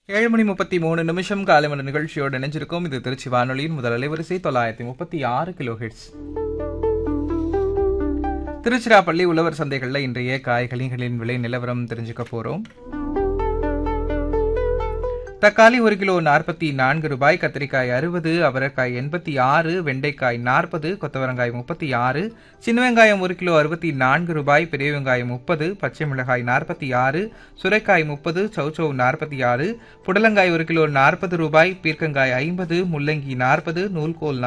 ஏழு மணி முப்பத்தி மூணு நிமிஷம் காலை மணி நிகழ்ச்சியோடு இணைஞ்சிருக்கோம் இது திருச்சி வானொலியின் முதல் அலைவரிசை தொள்ளாயிரத்தி முப்பத்தி ஆறு கிலோ ஹெட்ஸ் திருச்சிராப்பள்ளி உழவர் சந்தைகளில் இன்றைய காய்கனிகளின் விலை நிலவரம் தெரிஞ்சுக்க போறோம் தக்காளி ஒரு கிலோ நாற்பத்தி நான்கு ரூபாய் கத்திரிக்காய் அறுபது அவரைக்காய் எண்பத்தி ஆறு வெண்டைக்காய் நாற்பது கொத்தவரங்காய் முப்பத்தி ஆறு சின்ன வெங்காயம் ஒரு கிலோ அறுபத்தி நான்கு ரூபாய் பெரிய வெங்காயம் முப்பது பச்சை மிளகாய் நாற்பத்தி ஆறு சுரைக்காய் முப்பது சௌச்சௌ நாற்பத்தி ஆறு புடலங்காய் ஒரு கிலோ நாற்பது ரூபாய் பீர்க்கங்காய் ஐம்பது முள்ளங்கி நாற்பது நூல்கோல்